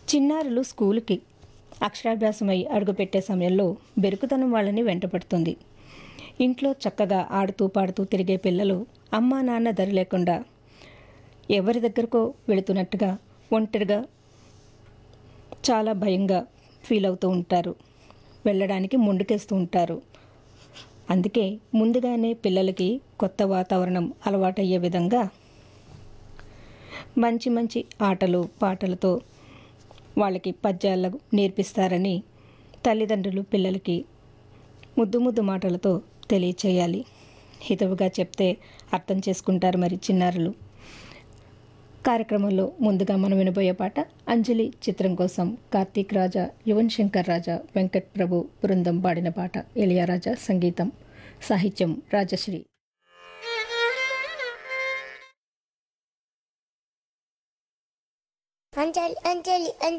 చిన్నారులు స్కూలుకి అక్షరాభ్యాసమై అడుగుపెట్టే సమయంలో బెరుకుతనం వాళ్ళని వెంటపడుతుంది ఇంట్లో చక్కగా ఆడుతూ పాడుతూ తిరిగే పిల్లలు అమ్మా నాన్న దరి లేకుండా ఎవరి దగ్గరకో వెళుతున్నట్టుగా ఒంటరిగా చాలా భయంగా ఫీల్ అవుతూ ఉంటారు వెళ్ళడానికి ముందుకేస్తూ ఉంటారు అందుకే ముందుగానే పిల్లలకి కొత్త వాతావరణం అలవాటయ్యే విధంగా మంచి మంచి ఆటలు పాటలతో వాళ్ళకి పద్యాలు నేర్పిస్తారని తల్లిదండ్రులు పిల్లలకి ముద్దు ముద్దు మాటలతో తెలియచేయాలి హితవుగా చెప్తే అర్థం చేసుకుంటారు మరి చిన్నారులు కార్యక్రమంలో ముందుగా మనం వినబోయే పాట అంజలి చిత్రం కోసం కార్తీక్ రాజా యువన్ శంకర్ రాజా వెంకట్ ప్రభు బృందం పాడిన పాట ఇళయరాజా సంగీతం సాహిత్యం రాజశ్రీ అంజలి అంజలి అంజలి